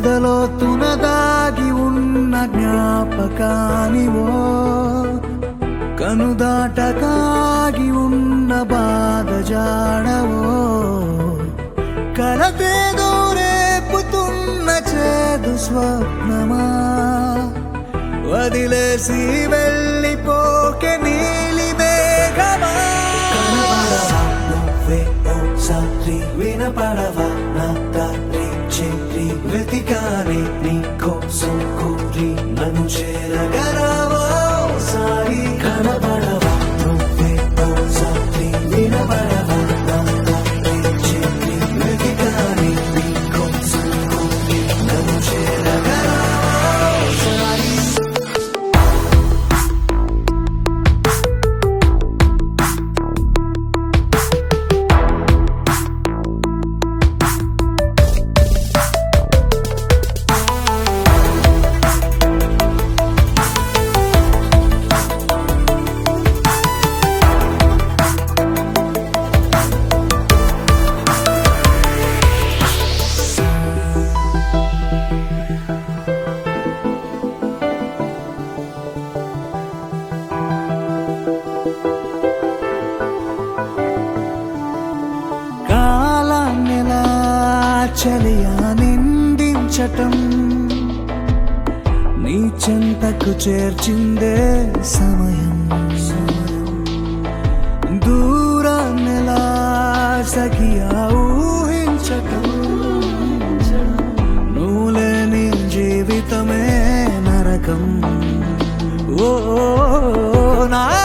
ఎదలో తునదాగి ఉన్న జ్ఞాపకానివో కనుదాటకాగి ఉన్న బాధ జాడవో కలతేదో రేపుతున్న చేదు స్వప్నమా వదిలేసి వెళ్ళిపోకే నీలి మేఘమా కనబడవా నువ్వే ఓసారి వినపడవా నా దారి చేరి వెతికానే నీ కోసం కూరి నన్ను చేరగరావా సారి కనబడవా నువ్వే ఓసారి వినపడవా నా దారి చేరి వెతికానే నీ కోసం కూరి నన్ను చేరగరావా సారి కాలాన్నెలా చలియా నిందించటం నీ చెంతకు చేర్చిందే సమయం దూరాన్నెలా సఖియా ఊహించటం నువ్వులేని జీవితమే నరకం ఓ నా